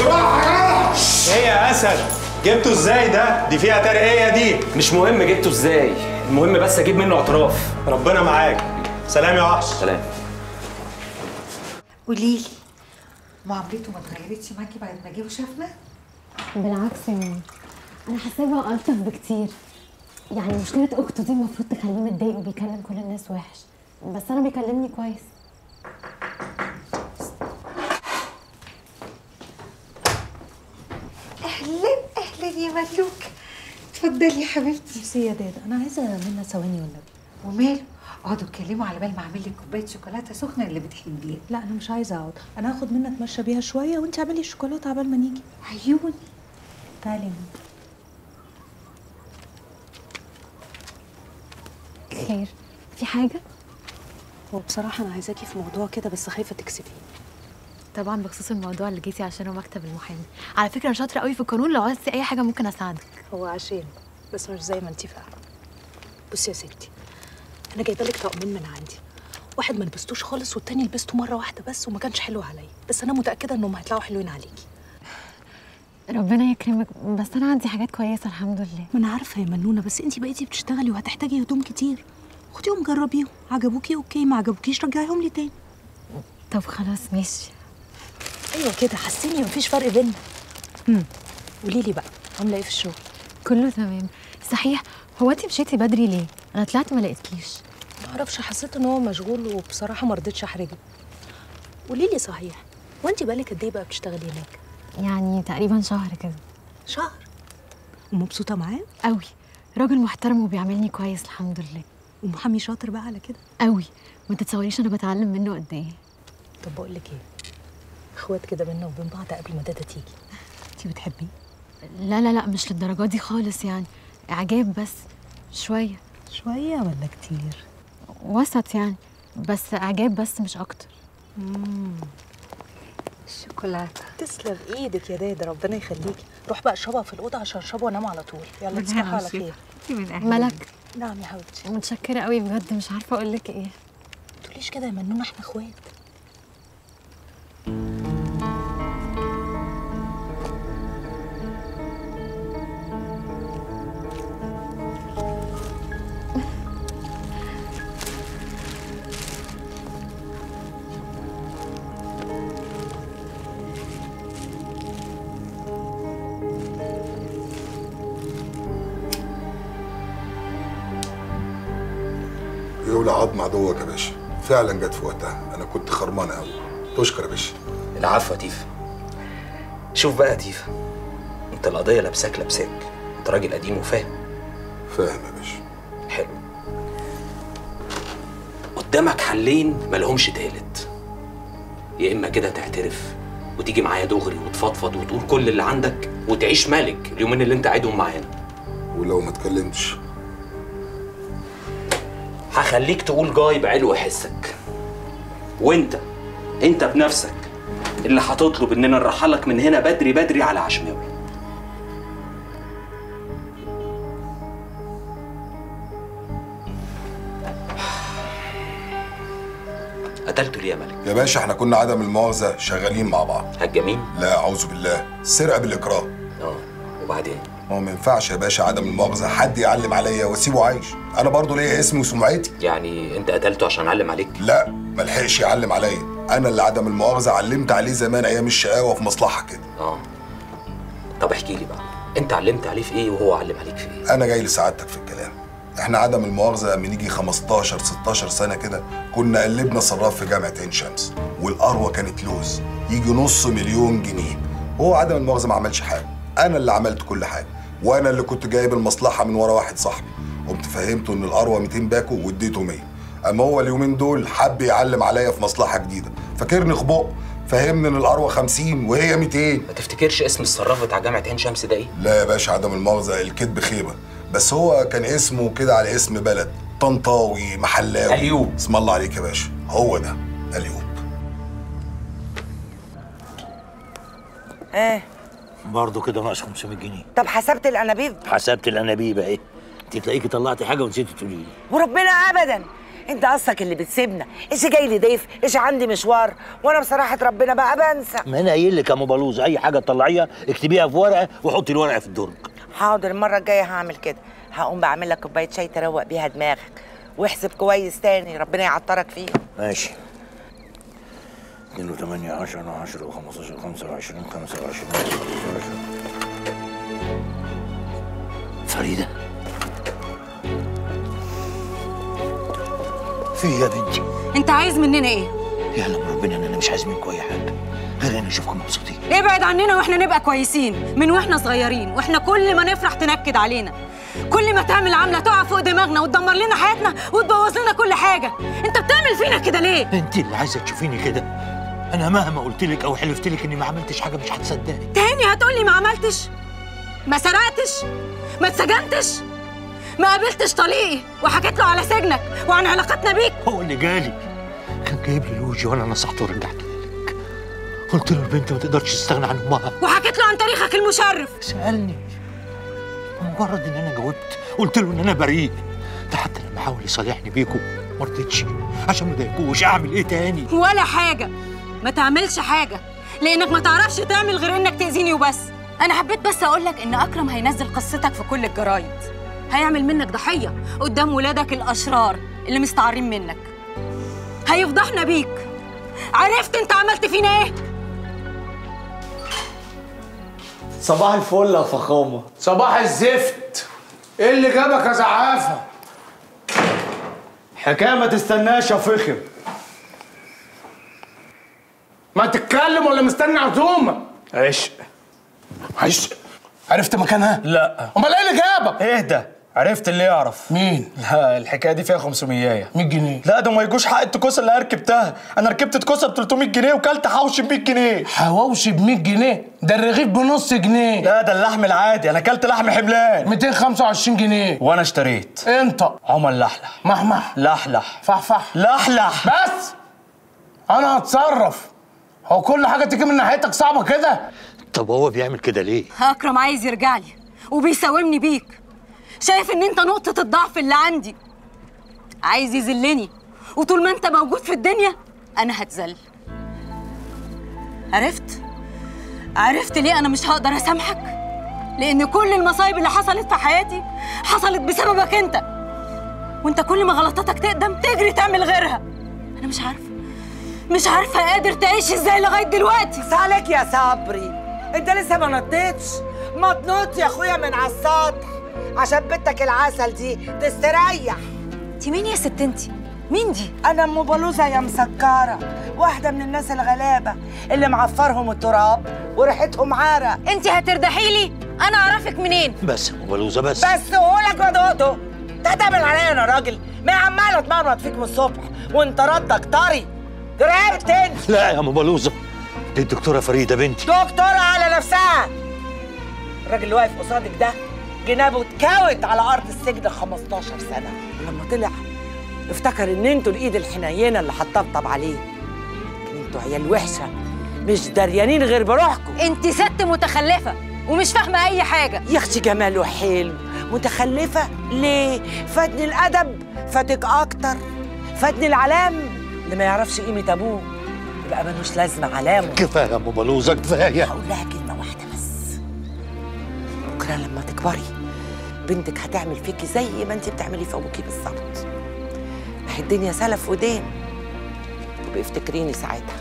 ايه يا اسد جبته ازاي ده دي فيها ترقيه دي مش مهم جبته ازاي المهم بس اجيب منه اعتراف ربنا معاك سلام يا وحش سلام قولي لي معاملته ما اتغيرتش معاكي بعد ما جه وشافنا؟ بالعكس يا ماما انا حاساه بقى الطف بكتير يعني مشكله اخته دي المفروض تخليه متضايق وبيكلم كل الناس وحش بس انا بيكلمني كويس اهلا اهلا يا ملوك اتفضلي يا حبيبتي ميرسي يا دادا انا عايزه منها ثواني والنبي وماله اقعدوا اتكلموا على بال ما اعمل لك كوبايه شوكولاته سخنه اللي بتحبيها لا انا مش عايزه اقعد انا هاخد منها اتمشى بيها شويه وانت اعملي الشوكولاته عبال ما نيجي عيوني تعالي هنا. خير في حاجه هو بصراحه انا عايزاكي في موضوع كده بس خايفه تكسفيه طبعا بخصوص الموضوع اللي جيتي عشانه مكتب المحامي على فكره انا شاطره قوي في القانون لو عايزتي اي حاجه ممكن اساعدك هو عشان بس مش زي ما انت فاهمه بصي يا ستي انا جايبه لك طقمين من عندي واحد ما لبستوش خالص والتاني لبسته مره واحده بس وما كانش حلو عليا بس انا متاكده انهم هيطلعوا حلوين عليكي ربنا يكرمك بس انا عندي حاجات كويسه الحمد لله ما انا عارفه يا منونه بس انت بقيتي بتشتغلي وهتحتاجي هدوم كتير خديهم جربيهم عجبوكي اوكي ما عجبوكيش رجعيهم لي تاني طب خلاص ماشي ايوه كده حسيني مفيش فرق بينا امم قولي لي بقى عامله ايه في الشغل كله تمام صحيح هو انت مشيتي بدري ليه انا طلعت ما لقيتكيش ما اعرفش حسيت ان هو مشغول وبصراحه ما رضيتش احرجه قولي لي صحيح وانت بقالك قد ايه بقى بتشتغلي هناك يعني تقريبا شهر كده شهر ومبسوطه معاه قوي راجل محترم وبيعملني كويس الحمد لله ومحامي شاطر بقى على كده قوي ما تتصوريش انا بتعلم منه قد ايه طب بقول لك ايه اخوات كده بينا وبين بعض قبل ما دادا تيجي انت بتحبيه لا لا لا مش للدرجه دي خالص يعني اعجاب بس شويه شويه ولا كتير وسط يعني بس اعجاب بس مش اكتر الشوكولاته تسلم ايدك يا دادا ربنا يخليكي روح بقى اشربها في الاوضه عشان اشربها وانام على طول يلا تصبحي على خير ملك نعم يا حبيبتي متشكره قوي بجد مش عارفه اقول لك ايه ما تقوليش كده يا منونه احنا اخوات يولع عظم عدوك يا باشا فعلا جت في وقتها انا كنت خرمان قوي تشكر يا باشا العفو يا تيفا شوف بقى يا تيفا انت القضيه لابساك لابساك انت راجل قديم وفاهم فاهم يا باشا حلو قدامك حلين ملهمش تالت يا اما كده تعترف وتيجي معايا دغري وتفضفض وتقول كل اللي عندك وتعيش ملك اليومين اللي انت قاعدهم معانا ولو ما اتكلمتش هخليك تقول جاي بعلو حسك وانت انت بنفسك اللي هتطلب اننا نرحلك من هنا بدري بدري على عشماوي قتلته ليه يا ملك؟ يا باشا احنا كنا عدم المؤاخذه شغالين مع بعض هالجميل؟ لا اعوذ بالله سرقه بالاكراه اه وبعدين؟ هو ما ينفعش يا باشا عدم المؤاخذه حد يعلم عليا واسيبه عايش انا برضه ليا اسمي وسمعتي يعني انت قتلته عشان علم عليك؟ لا ما لحقش يعلم عليا انا اللي عدم المؤاخذه علمت عليه زمان ايام الشقاوه في مصلحه كده اه طب احكي لي بقى انت علمت عليه في ايه وهو علم عليك في ايه؟ انا جاي لسعادتك في الكلام احنا عدم المؤاخذه من يجي 15 16 سنه كده كنا قلبنا صراف في جامعه عين شمس والقروه كانت لوز يجي نص مليون جنيه هو عدم المؤاخذه ما عملش حاجه انا اللي عملت كل حاجه وانا اللي كنت جايب المصلحه من ورا واحد صاحبي قمت فهمته ان القروه 200 باكو واديته 100 اما هو اليومين دول حب يعلم عليا في مصلحه جديده فاكرني خبق فهمني ان القروه 50 وهي 200 ما تفتكرش اسم الصراف بتاع جامعه عين شمس ده ايه؟ لا يا باشا عدم المؤاخذه الكذب خيبه بس هو كان اسمه كده على اسم بلد طنطاوي محلاوي أليوب. اسم الله عليك يا باشا هو ده اليوب ايه برضه كده ناقص 500 جنيه طب حسبت الانابيب حسبت الانابيب اهي انت تلاقيكي طلعتي حاجه ونسيتي تقولي لي وربنا ابدا انت اصلك اللي بتسيبنا ايش جاي لي ضيف ايش عندي مشوار وانا بصراحه ربنا بقى بنسى ما انا قايل لك يا ام بلوز اي حاجه تطلعيها اكتبيها في ورقه وحطي الورقه في الدرج حاضر المره الجايه هعمل كده هقوم بعمل لك كوبايه شاي تروق بيها دماغك واحسب كويس تاني ربنا يعطرك فيه ماشي 2 و8 10 10 و15 25 25 فريده في إيه يا بنتي انت عايز مننا ايه يعلم ربنا ان انا مش عايز منكم اي حاجه غير ان اشوفكم مبسوطين ابعد عننا واحنا نبقى كويسين من واحنا صغيرين واحنا كل ما نفرح تنكد علينا كل ما تعمل عامله تقع فوق دماغنا وتدمر لنا حياتنا وتبوظ لنا كل حاجه انت بتعمل فينا كده ليه انت اللي عايزه تشوفيني كده انا مهما قلت لك او حلفت لك اني ما عملتش حاجه مش هتصدقي تاني هتقولي ما عملتش ما سرقتش ما اتسجنتش ما قابلتش طليقي وحكيت له على سجنك وعن علاقتنا بيك هو اللي جالي كان جايب لي لوجي وانا نصحته ورجعت لك قلت له البنت ما تقدرش تستغنى عن امها وحكيت له عن تاريخك المشرف سالني مجرد ان انا جاوبت قلت له ان انا بريء ده حتى لما حاول يصالحني بيكم ما رضيتش عشان ما اضايقوش اعمل ايه تاني ولا حاجه ما تعملش حاجه لانك ما تعرفش تعمل غير انك تاذيني وبس انا حبيت بس اقول لك ان اكرم هينزل قصتك في كل الجرايد هيعمل منك ضحيه قدام ولادك الاشرار اللي مستعارين منك هيفضحنا بيك عرفت انت عملت فينا ايه صباح الفل يا فخامة صباح الزفت ايه اللي جابك يا زعافه حكاية ما تستناش يا فخم ما تتكلم ولا مستني عزومه عشق عشق عرفت مكانها لا امال ايه اللي جابك اهدى عرفت اللي يعرف مين لا الحكايه دي فيها 500 100 جنيه لا ده ما يجوش حق التكوسه اللي انا ركبتها انا ركبت تكوسه ب 300 جنيه وكلت حوش ب 100 جنيه حواوشي ب 100 جنيه ده الرغيف بنص جنيه لا ده اللحم العادي انا كلت لحم حملان 225 جنيه وانا اشتريت انت عمر لحلح محمح لحلح فحفح لحلح بس انا هتصرف هو كل حاجه تيجي من ناحيتك صعبه كده طب هو بيعمل كده ليه اكرم عايز يرجع لي وبيساومني بيك شايف ان انت نقطه الضعف اللي عندي عايز يذلني وطول ما انت موجود في الدنيا انا هتذل عرفت عرفت ليه انا مش هقدر اسامحك لان كل المصايب اللي حصلت في حياتي حصلت بسببك انت وانت كل ما غلطاتك تقدم تجري تعمل غيرها انا مش عارفه مش عارفه قادر تعيش ازاي لغايه دلوقتي عليك يا صبري انت لسه ما نطيتش ما تنط يا اخويا من على السطح عشان بنتك العسل دي تستريح انت مين يا ست انت مين دي انا ام بلوزه يا مسكره واحده من الناس الغلابه اللي معفرهم التراب وريحتهم عرق انت هتردحي لي انا اعرفك منين بس يا ام بلوزه بس بس قولك ودودو انت هتعمل عليا انا راجل ما هي عماله تمرمط فيك من الصبح وانت ردك طري جربت انت لا يا ام بلوزه دي الدكتوره فريده بنتي دكتورة على نفسها الراجل اللي واقف قصادك ده جنابه اتكوت على ارض السجن 15 سنه ولما طلع افتكر ان انتوا الايد الحنينه اللي هتطبطب عليه لكن انتوا عيال وحشه مش دريانين غير بروحكم انت ست متخلفه ومش فاهمه اي حاجه يا اختي جماله حلو متخلفه ليه فاتني الادب فاتك اكتر فاتني العلام اللي ما يعرفش قيمه ابوه يبقى ملوش لازمه علامه كفايه يا ام بلوزه كفايه هقول لها كلمه واحده بس بكره لما تكبري بنتك هتعمل فيكي زي ما انت بتعملي في ابوكي بالظبط ما هي الدنيا سلف ودين تبقي افتكريني ساعتها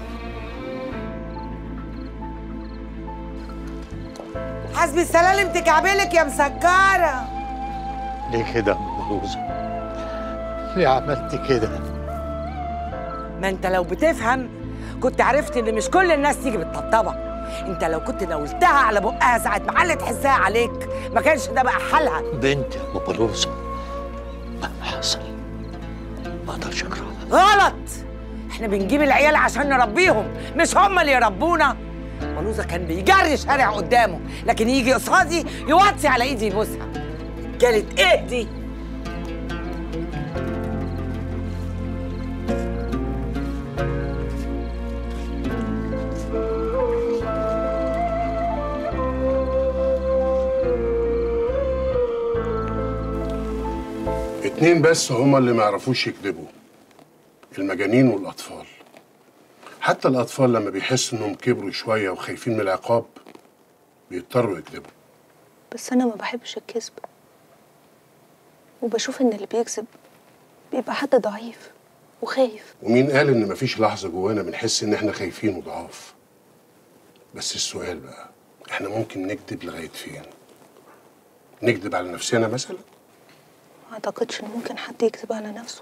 حسبي السلالم تكعبلك يا مسكره ليه كده يا ام بلوزه ليه عملت كده ما انت لو بتفهم كنت عرفت ان مش كل الناس تيجي بالطبطبه انت لو كنت ناولتها على بقها ساعه ما علت حسها عليك ما كانش ده بقى حالها بنتي يا ام بلوزه مهما حصل ما اقدرش اكرهها غلط احنا بنجيب العيال عشان نربيهم مش هم اللي يربونا منوزه كان بيجري شارع قدامه لكن يجي قصادي يوطي على ايدي يبوسها كانت ايه دي اتنين بس هما اللي ما يعرفوش يكذبوا المجانين والاطفال حتى الاطفال لما بيحسوا انهم كبروا شويه وخايفين من العقاب بيضطروا يكذبوا بس انا ما بحبش الكذب وبشوف ان اللي بيكذب بيبقى حد ضعيف وخايف ومين قال ان مفيش لحظه جوانا بنحس ان احنا خايفين وضعاف بس السؤال بقى احنا ممكن نكذب لغايه فين نكذب على نفسنا مثلا ما اعتقدش ان ممكن حد يكذب على نفسه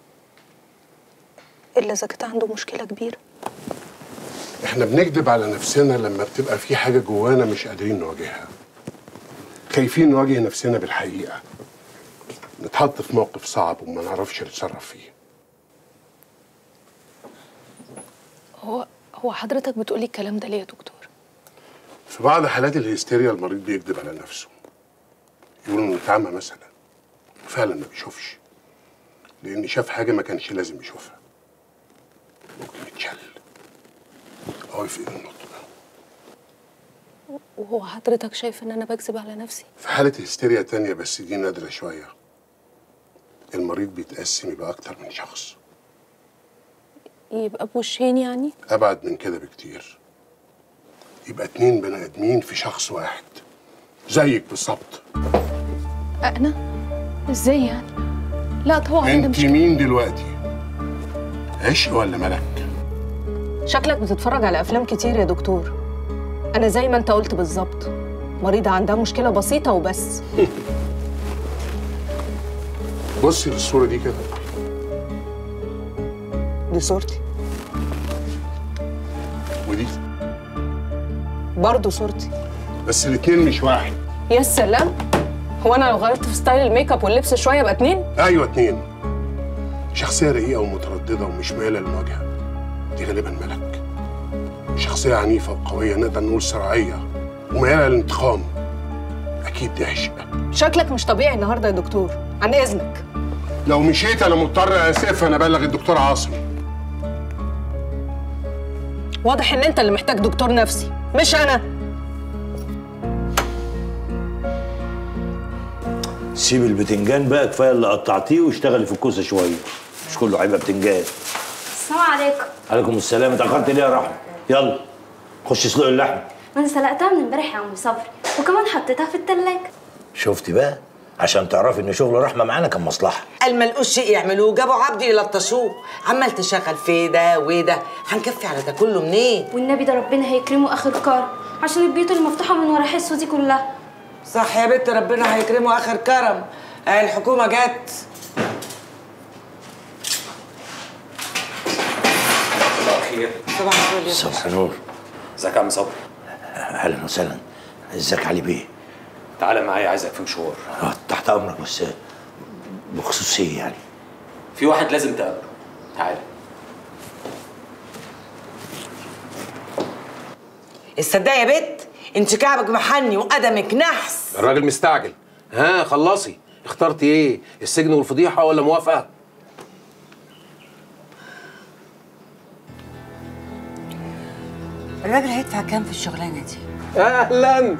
الا اذا كانت عنده مشكله كبيره احنا بنكذب على نفسنا لما بتبقى في حاجه جوانا مش قادرين نواجهها خايفين نواجه نفسنا بالحقيقه نتحط في موقف صعب وما نعرفش نتصرف فيه هو هو حضرتك بتقولي الكلام ده ليه يا دكتور في بعض حالات الهستيريا المريض بيكذب على نفسه يقول انه اتعمى مثلا فعلا ما بيشوفش لان شاف حاجه ما كانش لازم يشوفها ممكن يتشل او يفقد النطق وهو حضرتك شايف ان انا بكذب على نفسي في حالة هستيريا تانية بس دي نادرة شوية المريض بيتقسم يبقى أكتر من شخص يبقى بوشين يعني أبعد من كده بكتير يبقى اتنين بني آدمين في شخص واحد زيك بالظبط انا ازاي يعني لا طبعا ده انت مش مين دلوقتي عشق ولا ملك شكلك بتتفرج على افلام كتير يا دكتور انا زي ما انت قلت بالظبط مريضه عندها مشكله بسيطه وبس بصي للصورة دي كده دي صورتي ودي برضه صورتي بس الاتنين مش واحد يا سلام هو انا لو غيرت في ستايل الميك اب واللبس شويه يبقى اتنين أيوة اتنين شخصية رقيقة ومترددة ومش مايلة للمواجهة دي غالبا ملك شخصية عنيفة وقوية نقدر نقول صراعية وميالة للانتقام أكيد دي عشق شكلك مش طبيعي النهارده يا دكتور عن اذنك لو مشيت أنا مضطر أسف أنا أبلغ الدكتور عاصم واضح ان انت اللي محتاج دكتور نفسي مش انا سيب البتنجان بقى كفايه اللي قطعتيه واشتغلي في الكوسه شويه مش كله هيبقى بتنجان السلام عليكم عليكم السلام اتاخرت ليه يا رحمه يلا خش اسلق اللحمه ما انا سلقتها من امبارح يا عم صبري وكمان حطيتها في التلاجة شفتي بقى عشان تعرفي ان شغل رحمه معانا كان مصلحه قال ما لقوش شيء يعملوه جابوا عبد يلطشوه عمال تشغل في ده وده هنكفي على ده كله منين والنبي ده ربنا هيكرمه اخر كرم عشان البيوت المفتوحه من ورا حسه دي كلها صح يا بنت ربنا هيكرمه اخر كرم آه، الحكومه جت صباح الخير صباح الفل يا صباح النور ازيك يا عم صبري اهلا وسهلا ازيك علي بيه تعالى معايا عايزك في مشوار آه، تحت امرك بس بخصوص ايه يعني في واحد لازم تقابله تعالى الصدق يا بنت انت كعبك محني وقدمك نحس الراجل مستعجل ها خلصي اخترتي ايه السجن والفضيحه ولا موافقه الراجل هيدفع كام في الشغلانه دي اهلا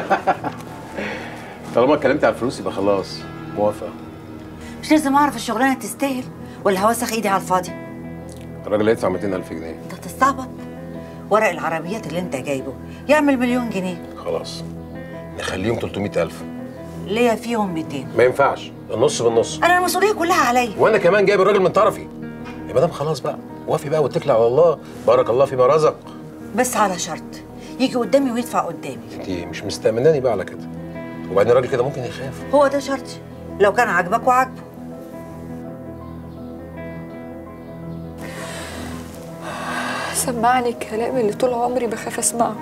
طالما اتكلمت على الفلوس يبقى خلاص موافقه مش لازم اعرف الشغلانه تستاهل ولا هوسخ ايدي على الفاضي الراجل هيدفع 200000 جنيه انت تستعبط ورق العربيات اللي انت جايبه يعمل مليون جنيه خلاص نخليهم 300000 ليا فيهم 200 ما ينفعش النص بالنص انا المسؤوليه كلها عليا وانا كمان جايب الراجل من طرفي يا مدام خلاص بقى وافي بقى واتكلي على الله بارك الله فيما رزق بس على شرط يجي قدامي ويدفع قدامي انت مش مستأمناني بقى على كده وبعدين الراجل كده ممكن يخاف هو ده شرطي لو كان عاجبك وعاجبه سمعني الكلام اللي طول عمري بخاف اسمعه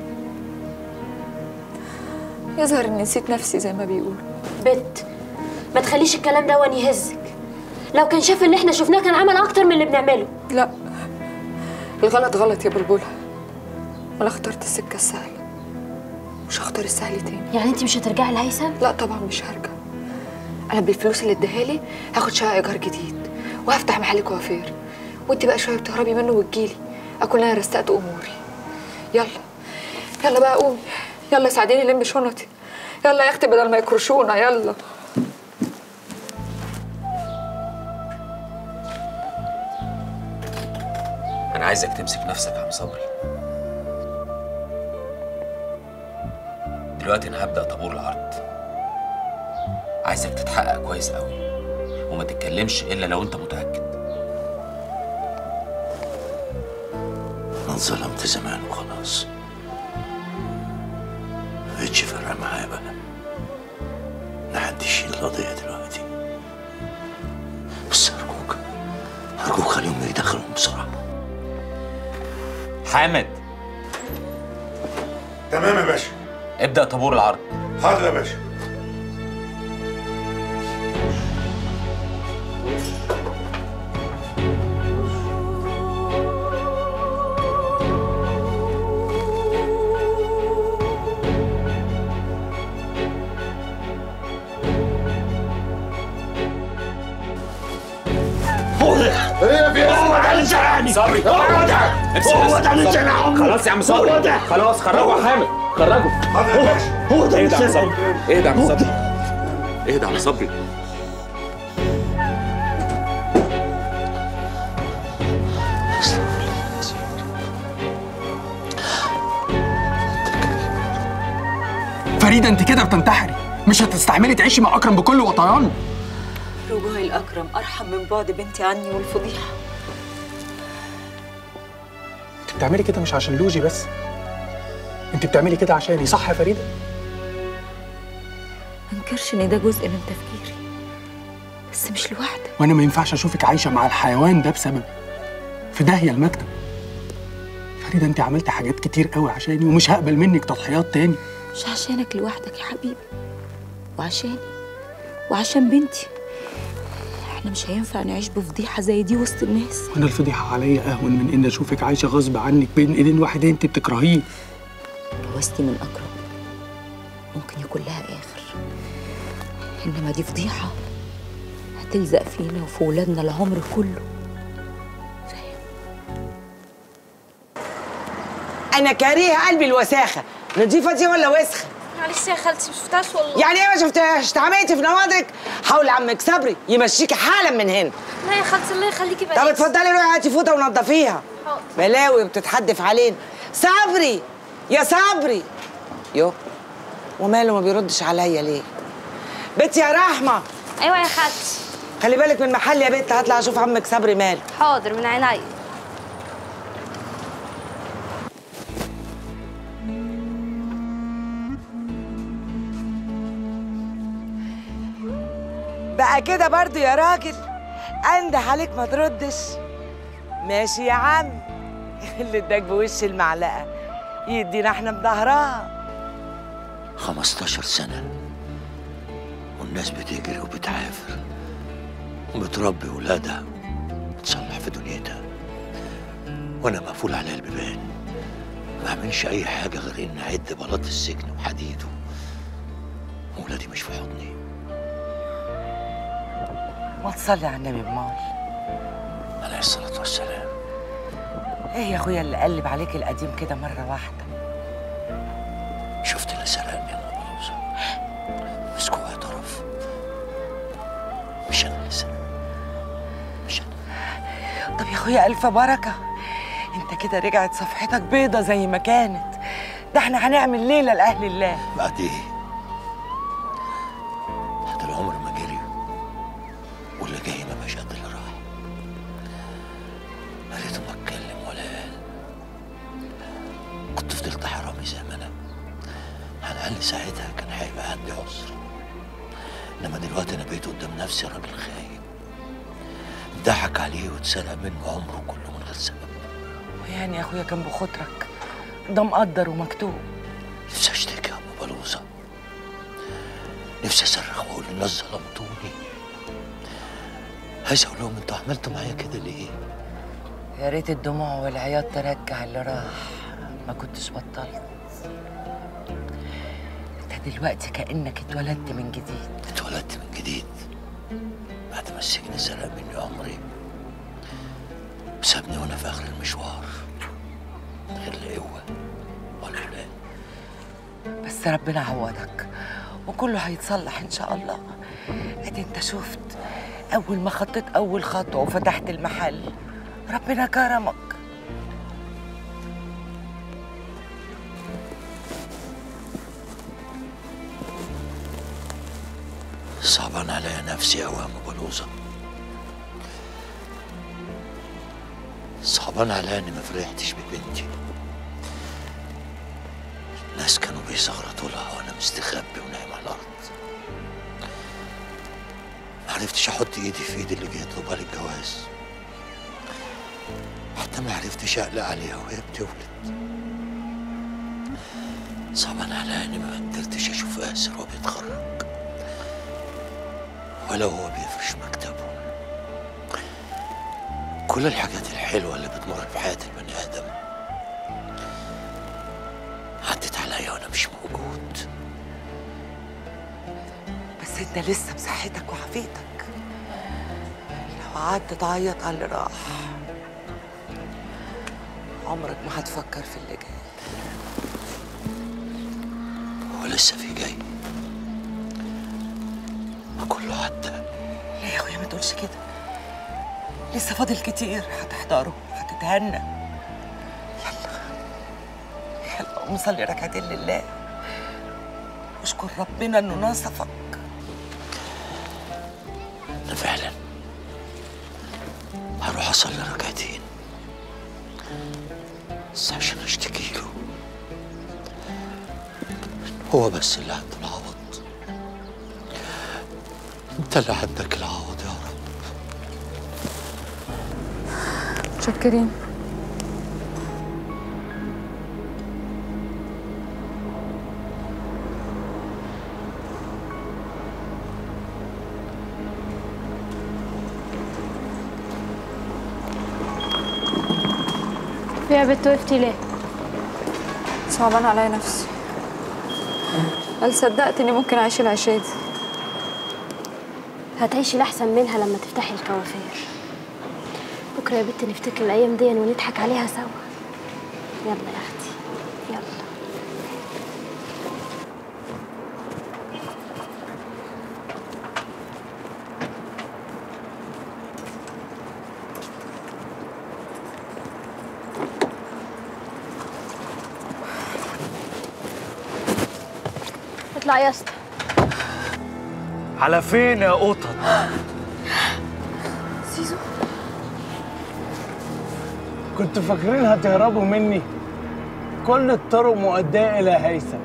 يظهر اني نسيت نفسي زي ما بيقولوا بت ما تخليش الكلام ده يهزك لو كان شاف اللي احنا شفناه كان عمل اكتر من اللي بنعمله لا الغلط غلط يا بلبلة وانا اخترت السكة السهلة مش هختار السهل تاني يعني انت مش هترجعي لهيثم لا طبعا مش هرجع انا بالفلوس اللي اديها لي هاخد شقة ايجار جديد وهفتح محل كوافير وانت بقى شوية بتهربي منه وتجيلي اكون انا رستقت اموري يلا يلا بقى قومي يلا ساعديني لم شنطي يلا يا اختي بدل ما يكرشونا يلا عايزك تمسك نفسك يا عم صبري دلوقتي انا هبدا طابور العرض عايزك تتحقق كويس قوي وما تتكلمش الا لو انت متاكد انا اتظلمت زمان وخلاص مبقتش فارقه معايا بقى لا حد يشيل القضيه دلوقتي بس ارجوك ارجوك خليهم يدخلهم بسرعه حامد تمام يا باشا ابدا طابور العرض حاضر يا باشا هو ده ايه في هو ده اللي زرعني صبري هو ده هو ده اللي صبري. زرع عمري خلاص يا عم صبري هو ده خلاص خرجوا يا حامد خرجوا هو ده ايه اللي ده يا عم زرعني صبري ايه ده يا عم صبري ايه ده يا عم صبري فريده انت كده بتنتحري مش هتستحملي تعيشي مع اكرم بكل وطيان رجوعي الأكرم أرحم من بعد بنتي عني والفضيحة انت بتعملي كده مش عشان لوجي بس انت بتعملي كده عشاني صح يا فريده منكرش إن ده جزء من تفكيري بس مش لوحدك وانا ما ينفعش اشوفك عايشه مع الحيوان ده بسبب في داهيه المكتب فريده انت عملت حاجات كتير قوي عشاني ومش هقبل منك تضحيات تاني مش عشانك لوحدك يا حبيبي وعشاني وعشان بنتي احنا مش هينفع نعيش بفضيحة زي دي وسط الناس وانا الفضيحه عليا اهون من ان اشوفك عايشه غصب عنك بين ايدين واحد انت بتكرهيه جوازتي من أكرم ممكن يكون لها آخر إنما دي فضيحة هتلزق فينا وفي ولادنا العمر كله انا كارهه قلبي الوساخه نضيفه دي ولا وسخه معلش يا خالتي مش شفتهاش والله يعني ايه ما شفتهاش اتعميتي في نوادرك حاول عمك صبري يمشيكي حالا من هنا لا يا خالتي الله يخليكي بقى طب اتفضلي روحي هاتي فوطه ونضفيها حاضر. بلاوي بتتحدف علينا صبري يا صبري يو وماله ما بيردش عليا ليه بنتي يا رحمه ايوه يا خالتي خلي بالك من محل يا بنت هطلع اشوف عمك صبري ماله حاضر من عينيا بقى كده برضو يا راجل انده عليك ما تردش ماشي يا عم اللي اداك بوش المعلقه يدينا احنا بظهرها 15 سنة والناس بتجري وبتعافر وبتربي ولادها وتصلح في دنيتها وانا مقفول عليا البيبان ما بعملش اي حاجة غير اني اعد بلاط السجن وحديده ولادي مش في حضني ما تصلي على النبي بمال عليه الصلاة والسلام ايه يا اخويا اللي قلب عليك القديم كده مره واحده شفت اللي سرقني يا بلوزة مسكوه اعترف مش انا اللي سرقت طب يا اخويا الف بركه انت كده رجعت صفحتك بيضه زي ما كانت ده احنا هنعمل ليله لاهل الله بعد ايه بعد العمر ما جري واللي جاي ما بقاش قد اللي راح يا ريته ما اتكلم ولا قال كنت فضلت حرامي زي ما انا على الاقل ساعتها كان هيبقى عندي عذر انما دلوقتي انا بقيت قدام نفسي راجل خايب ضحك عليه واتسرق منه عمره كله من غير سبب ويعني يا اخويا كان بخاطرك ده مقدر ومكتوب نفسي اشتكي يا ابو بلوزه نفسي اصرخ واقول للناس ظلمتوني عايز اقول لهم انتوا عملتوا معايا كده ليه؟ يا ريت الدموع والعياط ترجع اللي راح ما كنتش بطلت انت دلوقتي كانك اتولدت من جديد اتولدت من جديد بعد ما السجن سرق مني عمري وسابني وانا في اخر المشوار من غير لا قوه ولا ولاد بس ربنا عوضك وكله هيتصلح ان شاء الله ادي انت شفت اول ما خطيت اول خطوه وفتحت المحل ربنا كرمك صعبان عليا نفسي أوي يا أم بلوزة صعبان عليا إني ما فرحتش ببنتي الناس كانوا بيزغرطوا لها وأنا مستخبي ونايم على الأرض ما عرفتش أحط إيدي في إيد اللي بيطلبها لي الجواز حتى ما عرفتش أقلق عليها وهي بتولد صعبان عليا إني ما قدرتش أشوف آسر وهو بيتخرج ولا هو بيفرش مكتبه كل الحاجات الحلوة اللي بتمر في حياة البني آدم عدت عليا وأنا مش موجود بس انت لسه بصحتك وعافيتك لو قعدت تعيط على اللي راح عمرك ما هتفكر في اللي جاي ولسه في جاي ما كله عدى لا يا اخويا ما تقولش كده لسه فاضل كتير هتحضره هتتهنى يلا يلا قوم صلي ركعتين لله واشكر ربنا انه نصفك أنا فعلا هروح أصلي ركعتين بس عشان أشتكي له هو بس اللي عنده العوض أنت اللي عندك العوض يا رب متشكرين في يا بنت وقفتي ليه؟ صعبان عليا نفسي هل صدقت اني ممكن اعيش العيشه دي هتعيشي الأحسن منها لما تفتحي الكوافير بكرة يا بنت نفتكر الأيام دي ونضحك عليها سوا يلا يا أختي يلا اطلع يا اسطى على فين يا قطط زيزو كنتوا فاكرين هتهربوا مني كل الطرق مؤدية إلى هيثم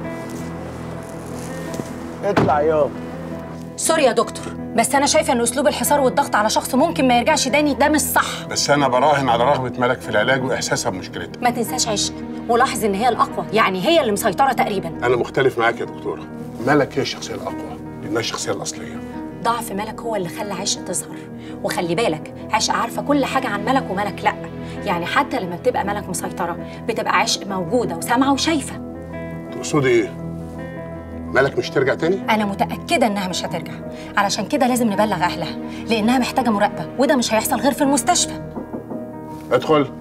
اطلع يابا سوري يا دكتور بس انا شايفه ان اسلوب الحصار والضغط على شخص ممكن ما يرجعش تاني ده مش صح بس انا براهن على رغبه ملك في العلاج واحساسها بمشكلتها ما تنساش عشق ولاحظ ان هي الاقوى يعني هي اللي مسيطره تقريبا انا مختلف معاك يا دكتوره ملك هي الشخصيه الاقوى لانها الشخصيه الاصليه ضعف ملك هو اللي خلى عشق تظهر وخلي بالك عشق عارفه كل حاجه عن ملك وملك لا يعني حتى لما بتبقى ملك مسيطره بتبقى عشق موجوده وسامعه وشايفه تقصدي ايه ملك مش ترجع تاني انا متاكده انها مش هترجع علشان كده لازم نبلغ اهلها لانها محتاجه مراقبه وده مش هيحصل غير في المستشفى ادخل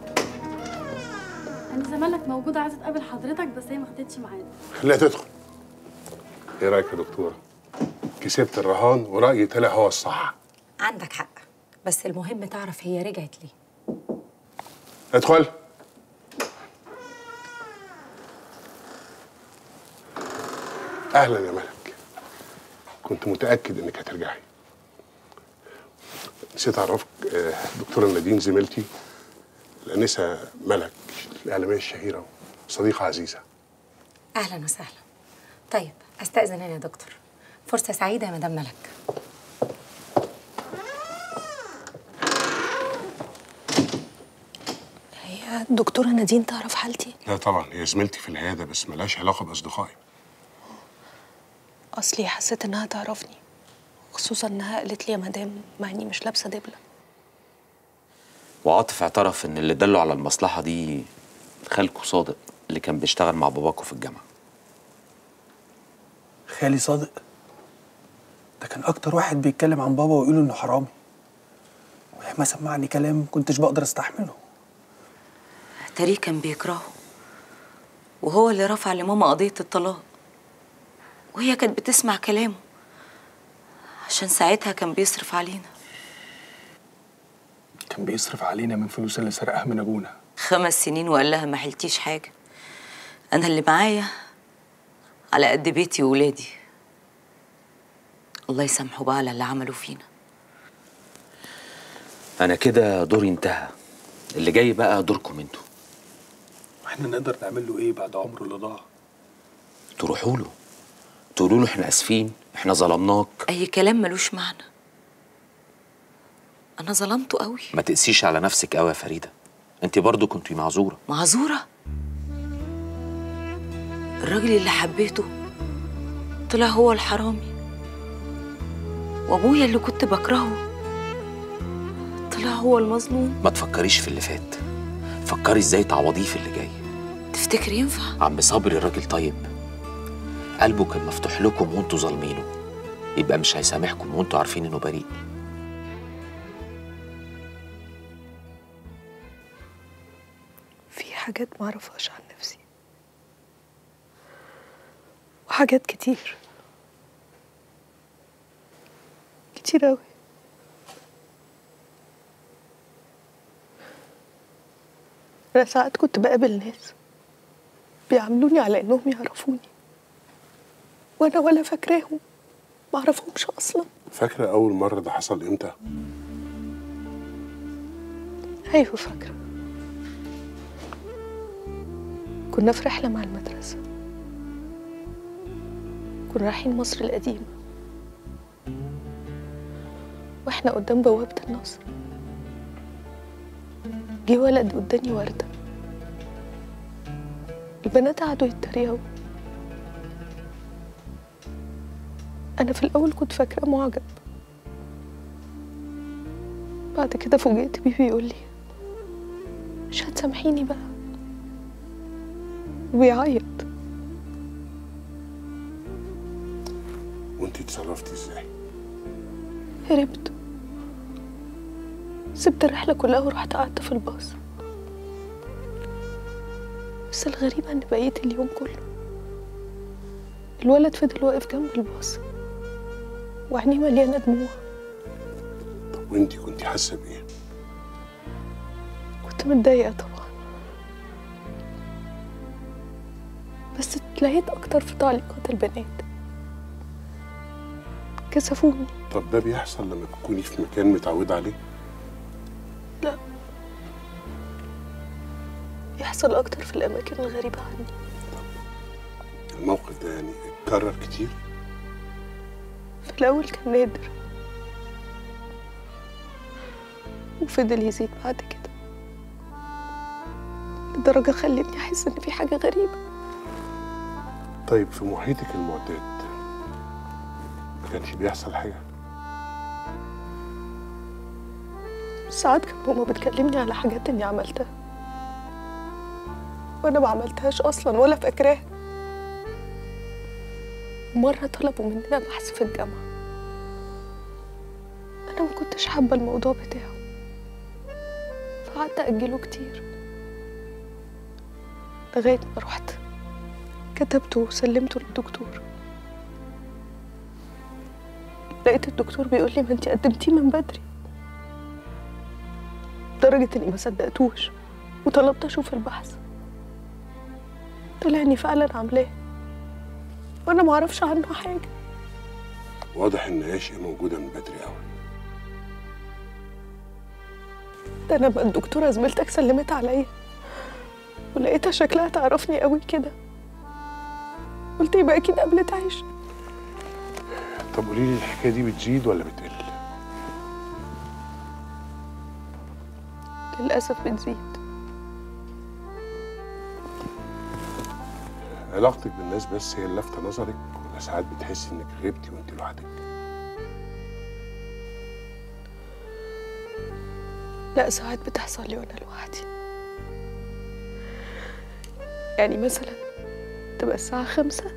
انا زمانك موجوده عايزه تقابل حضرتك بس هي ما خدتش معانا خليها تدخل ايه رايك يا دكتوره كسبت الرهان ورايي طلع هو الصح عندك حق بس المهم تعرف هي رجعت ليه ادخل اهلا يا ملك كنت متاكد انك هترجعي نسيت اعرفك آه، دكتوره نادين زميلتي الانسه ملك الاعلاميه الشهيره صديقه عزيزه اهلا وسهلا طيب استاذن انا يا دكتور فرصه سعيده يا مدام ملك هي الدكتوره نادين تعرف حالتي لا طبعا هي زميلتي في العياده بس ملهاش علاقه باصدقائي اصلي حسيت انها تعرفني خصوصا انها قالت لي يا مدام مع اني مش لابسه دبله وعاطف اعترف ان اللي دله على المصلحه دي خالكو صادق اللي كان بيشتغل مع باباكو في الجامعه خالي صادق ده كان اكتر واحد بيتكلم عن بابا ويقول انه حرامي وياما سمعني كلام كنتش بقدر استحمله تاريخ كان بيكرهه وهو اللي رفع لماما قضية الطلاق وهي كانت بتسمع كلامه عشان ساعتها كان بيصرف علينا كان بيصرف علينا من فلوس اللي سرقها من ابونا خمس سنين وقال لها ما حلتيش حاجة أنا اللي معايا على قد بيتي وولادي الله يسامحه بقى على اللي عمله فينا انا كده دوري انتهى اللي جاي بقى دوركم انتوا واحنا نقدر نعمل له ايه بعد عمره اللي ضاع تروحوا له تقولوا له احنا اسفين احنا ظلمناك اي كلام ملوش معنى انا ظلمته قوي ما تقسيش على نفسك قوي يا فريده انت برضو كنتي معذوره معذوره الراجل اللي حبيته طلع هو الحرامي وابويا اللي كنت بكرهه طلع هو المظلوم ما تفكريش في اللي فات فكري ازاي تعوضيه في اللي جاي تفتكر ينفع عم صابر الراجل طيب قلبه كان مفتوح لكم وانتوا ظالمينه يبقى مش هيسامحكم وانتوا عارفين انه بريء في حاجات ما اعرفهاش عن نفسي وحاجات كتير كتير أوي أنا ساعات كنت بقابل ناس بيعاملوني على إنهم يعرفوني وأنا ولا فاكراهم معرفهمش أصلا فاكرة أول مرة ده حصل إمتى؟ أيوة فاكرة كنا في رحلة مع المدرسة كنا رايحين مصر القديمة واحنا قدام بوابة النصر جه ولد اداني وردة البنات قعدوا يتريقوا أنا في الأول كنت فاكراه معجب بعد كده فوجئت بيه بيقول لي مش هتسامحيني بقى وبيعيط وأنت اتصرفتي إزاي؟ هربت سبت الرحلة كلها ورحت قعدت في الباص بس الغريبة إن بقيت اليوم كله الولد فضل واقف جنب الباص وعينيه مليانة دموع طب وأنت كنت حاسة بإيه؟ كنت متضايقة طبعا بس اتلهيت أكتر في تعليقات البنات كسفوني طب ده بيحصل لما تكوني في مكان متعودة عليه؟ لا يحصل أكتر في الأماكن الغريبة عني الموقف ده يعني اتكرر كتير؟ في الأول كان نادر وفضل يزيد بعد كده لدرجة خلتني أحس إن في حاجة غريبة طيب في محيطك المعتاد ما كانش بيحصل حاجة؟ ساعات كانت ماما بتكلمني على حاجات إني عملتها وأنا ما عملتهاش أصلا ولا فاكراها مرة طلبوا مننا بحث في الجامعة أنا ما كنتش حابة الموضوع بتاعه فقعدت أجله كتير لغاية ما رحت كتبته وسلمته للدكتور لقيت الدكتور بيقول لي ما انتي قدمتيه من بدري لدرجة اني ما صدقتوش وطلبت اشوف البحث طلع اني فعلا عاملاه وانا ما اعرفش عنه حاجة واضح إن عشق موجودة من بدري أوي ده انا بقى الدكتورة زميلتك سلمت عليا ولقيتها شكلها تعرفني قوي كده قلت يبقى اكيد قبلت عيش طب قولي لي الحكاية دي بتزيد ولا بتقل؟ للأسف بتزيد علاقتك بالناس بس هي اللي لافتة نظرك ولا ساعات بتحسي إنك غبتي وأنت لوحدك؟ لا ساعات بتحصل لي وانا لوحدي يعني مثلا تبقى الساعة خمسة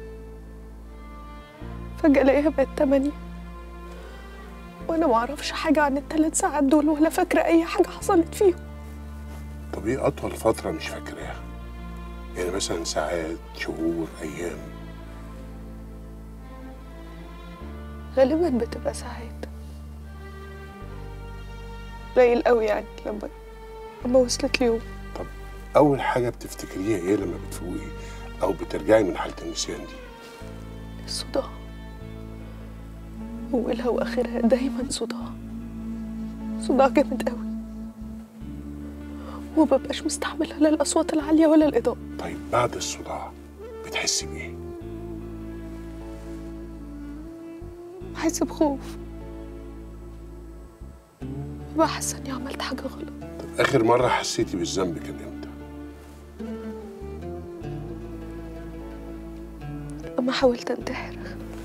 فجأة الاقيها بقت تمانية وانا معرفش حاجة عن الثلاث ساعات دول ولا فاكرة اي حاجة حصلت فيهم طب إيه أطول فترة مش فاكراها؟ يعني مثلا ساعات شهور أيام غالبا بتبقى ساعات قليل قوي يعني لما لما وصلت ليوم أول حاجة بتفتكريها إيه لما بتفوقي أو بترجعي من حالة النسيان دي؟ الصداع أولها وآخرها دايما صداع صداع جامد قوي ومببقاش مستحملة لا الأصوات العالية ولا الإضاءة طيب بعد الصداع بتحسي بايه؟ بحس بخوف ببقى حاسة إني عملت حاجة غلط طب اخر مره حسيتي بالذنب كان امتى؟ لما حاولت أنتحر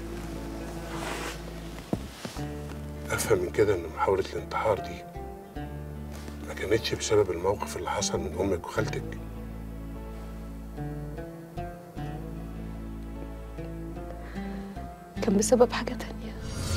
افهم من كده ان محاوله الانتحار دي ما كانتش بسبب الموقف اللي حصل من امك وخالتك كان بسبب حاجة تانية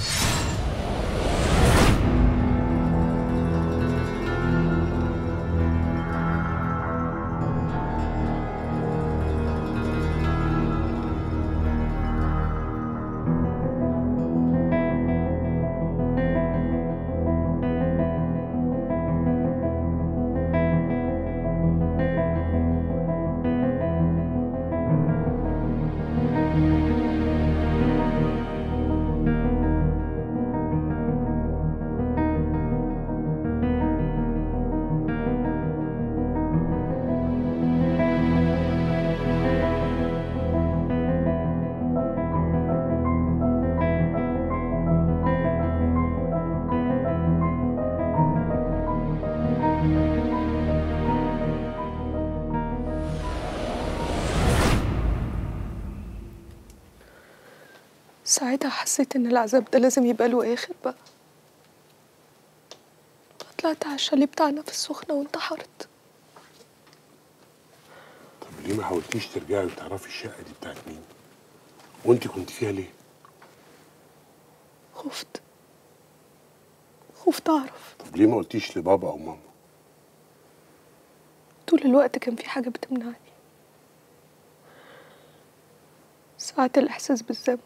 ساعتها حسيت إن العذاب ده لازم يبقى له آخر بقى طلعت على الشاليه بتاعنا في السخنة وانتحرت طب ليه ما حاولتيش ترجعي وتعرفي الشقه دي بتاعت مين؟ وانت كنت فيها ليه؟ خفت خفت أعرف طب ليه ما قلتيش لبابا او ماما؟ طول الوقت كان في حاجة بتمنعني ساعات الإحساس بالذنب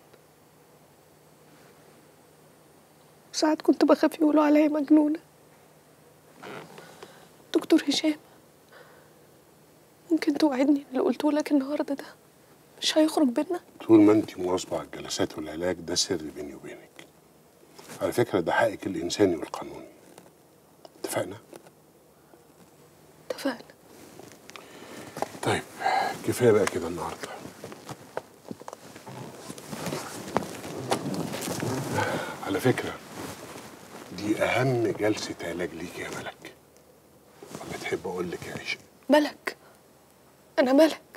وساعات كنت بخاف يقولوا عليا مجنونة دكتور هشام ممكن توعدني إن اللي قلته لك النهاردة ده مش هيخرج بينا طول ما انت مواظبه على الجلسات والعلاج ده سر بيني وبينك على فكره ده حقك الانساني والقانوني اتفقنا؟ اتفقنا طيب كفايه بقى كده النهارده على فكره دي اهم جلسه علاج ليك يا ملك ولا تحب اقول لك يا عيشه ملك أنا ملك